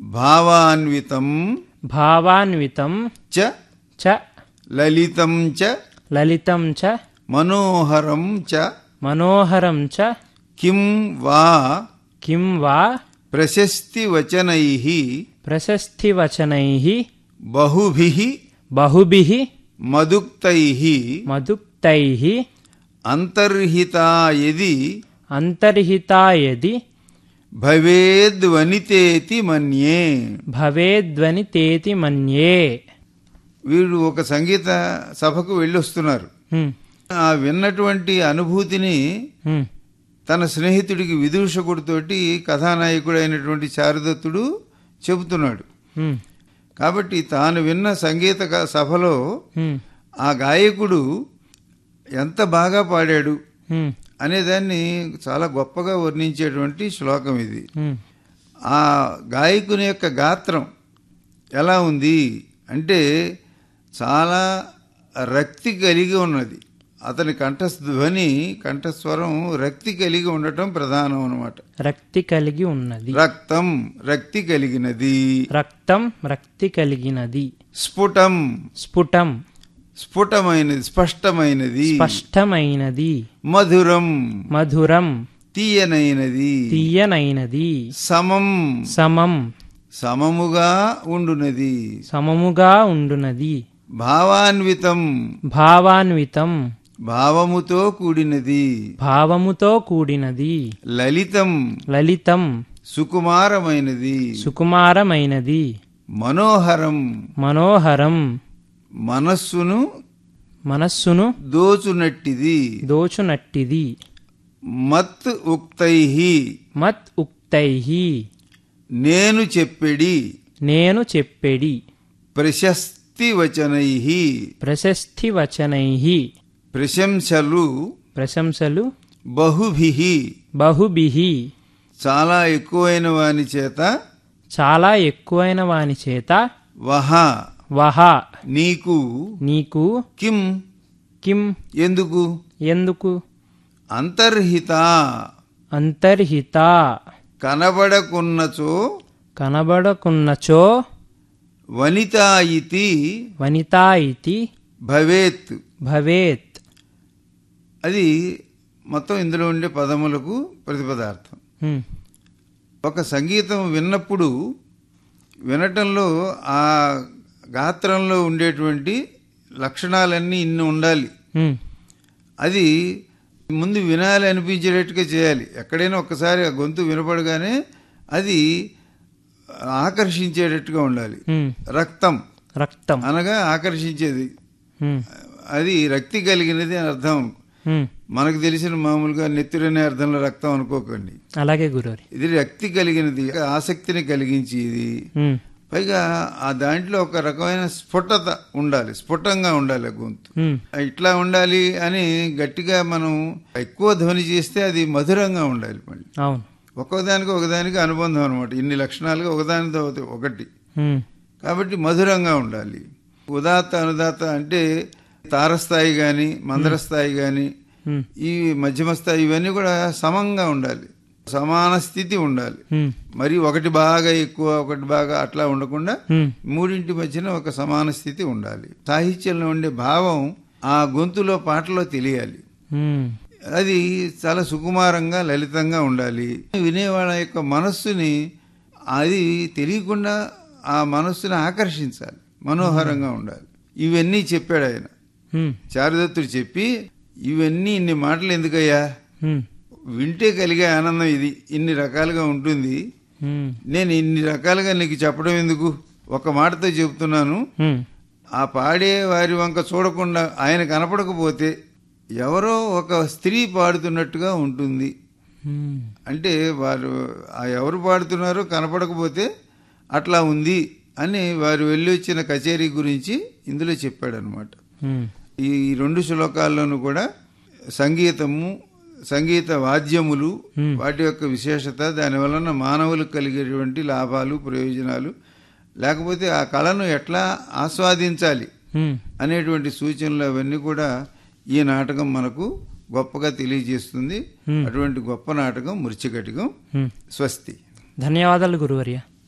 భావాన్వితం భావాన్వితం చ చ లలితం చ లలితం చ మనోహరం చ మనోహరం చ కిం వా కిం వా ప్రశస్తి వచనై ప్రశస్తివచనైః బహుభి బహుభిः మదుక్తై మదుక్తైः అంతర్హితా యది అంతర్హితా యది భవేద్వనితేతి మన్యే భవేద్వనితేతి మన్యే వీడు ఒక సంగీత సభకు వెళ్ళొస్తున్నారు హ్మ్, ఆ విన్నటువంటి అనుభూతిని హ్మ్, తన స్నేహితుడికి విదూషకుడితోటి కథానాయకుడు అయినటువంటి చారుదత్తుడు చెబుతున్నాడు హ్మ్, కాబట్టి తాను విన్న సంగీత క- సభలో హ్మ్, ఆ గాయకుడు ఎంత బాగా పాడాడు హ్మ్, అనేదాన్ని చాలా గొప్పగా వర్ణించేటువంటి శ్లోకం ఇది హ్మ్, ఆ గాయకుని యొక్క గాత్రం ఎలా ఉంది అంటే చాలా రక్తి కలిగి ఉన్నది అతని కంఠధ్వని కంఠస్వరం రక్తి కలిగి ఉండటం ప్రధానం అన్నమాట రక్తి కలిగి ఉన్నది రక్తం రక్తి కలిగినది రక్తం రక్తి కలిగినది స్ఫుటం స్ఫుటం స్ఫుటమైనది స్పష్టమైనది స్పష్టమైనది మధురం మధురం తీయనైనది తీయనైనది సమం సమం సమముగా ఉండునది సమముగా ఉండునది భావాన్వితం భావాన్వితం భావముతో కూడినది భావముతో కూడినది లలితం లలితం సుకుమారమైనది సుకుమారమైనది మనోహరం మనోహరం మనస్సును మనస్సును దోచునట్టిది దోచునట్టిది మత్ ఉక్తై మత్ ఉక్తై నేను చెప్పెడి నేను చెప్పెడి ప్రశస్తి వచనై ప్రశస్తి వచనై ప్రశంసలు ప్రశంసలు బహుభి బహుభిః చాలా ఎక్కువైన వాని చేత చాలా ఎక్కువైన వాని చేత వహ వహ నీకు నీకు కిం కిం ఎందుకు ఎందుకు అంతర్హిత అంతర్హిత కనబడకున్నచో కనబడకున్నచో వనిత ఇతి వనితా ఇతి భవేత్ భవేత్ అది మొత్తం ఇందులో ఉండే పదములకు ప్రతిపదార్థం హ్మ్, ఒక సంగీతం విన్నప్పుడు వినటంలో ఆ గాత్రంలో ఉండేటువంటి లక్షణాలన్నీ ఇన్ని ఉండాలి హ్మ్, అది ముందు వినాలి అనిపించేటట్టుగా చేయాలి ఎక్కడైనా ఒక్కసారి ఆ గొంతు వినపడగానే అది ఆకర్షించేటట్టుగా ఉండాలి హ్మ్. రక్తం రక్తం అనగా ఆకర్షించేది హ్మ్, అది రక్తి కలిగినది అని అర్థం హ్మ్. మనకు తెలిసిన మామూలుగా నెత్తురనే అర్థంలో రక్తం అనుకోకండి అలాగే గురువారి ఇది రక్తి కలిగినది ఆసక్తిని కలిగించి ఇది హ్మ్, పైగా ఆ దాంట్లో ఒక రకమైన స్ఫుటత ఉండాలి స్ఫుటంగా ఉండాలి ఆ గొంతు హ్మ్, ఇట్లా ఉండాలి అని గట్టిగా మనం ఎక్కువ ధ్వని చేస్తే అది మధురంగా ఉండాలి మళ్ళీ అవును ఒక్కొదానికి ఒకదానికి అనుబంధం అనమాట ఇన్ని లక్షణాలుగా ఒకదానితో ఒకటి హ్మ్, కాబట్టి మధురంగా ఉండాలి ఉదాత్త అనుదాత్త అంటే తారస్థాయి కానీ మందరస్థాయి కానీ హ్మ్, ఈ మధ్యమ స్థాయి ఇవన్నీ కూడా సమంగా ఉండాలి సమాన స్థితి ఉండాలి హ్మ్, మరి ఒకటి బాగా ఎక్కువ ఒకటి బాగా అట్లా ఉండకుండా హ్మ్, మూడింటి మధ్యన ఒక సమాన స్థితి ఉండాలి సాహిత్యంలో ఉండే భావం ఆ గొంతులో పాటలో తెలియాలి హ్మ్, అది చాలా సుకుమారంగా లలితంగా ఉండాలి వినేవాళ్ళ యొక్క మనస్సుని అది తెలియకుండా ఆ మనస్సుని ఆకర్షించాలి మనోహరంగా ఉండాలి ఇవన్నీ చెప్పాడు ఆయన హ్మ్, చారుదత్తుడు చెప్పి ఇవన్నీ ఇన్ని మాటలు ఎందుకయ్యా హ్మ్, వింటే కలిగే ఆనందం ఇది ఇన్ని రకాలుగా ఉంటుంది హ్మ్, నేను ఇన్ని రకాలుగా నీకు చెప్పడం ఎందుకు ఒక మాటతో చెబుతున్నాను హ్మ్, ఆ పాడే వారి వంక చూడకుండా ఆయన కనపడకపోతే ఎవరో ఒక స్త్రీ పాడుతున్నట్టుగా ఉంటుంది హ్మ్, అంటే వారు ఆ ఎవరు పాడుతున్నారో కనపడకపోతే అట్లా ఉంది అని వారు వెళ్ళి వచ్చిన కచేరీ గురించి ఇందులో చెప్పాడనమాట హ్మ్, ఈ రెండు శ్లోకాల్లోనూ కూడా సంగీతము సంగీత వాద్యములు Hmm. వాటి యొక్క విశేషత దాని వలన మానవులకు కలిగేటువంటి లాభాలు ప్రయోజనాలు లేకపోతే ఆ కళను ఎట్లా ఆస్వాదించాలి హ్మ్. అనేటువంటి సూచనలు అవన్నీ కూడా ఈ నాటకం మనకు గొప్పగా తెలియజేస్తుంది Hmm. అటువంటి గొప్ప నాటకం మృత్యుకటికం హ్మ్. స్వస్తి ధన్యవాదాలు గురువర్య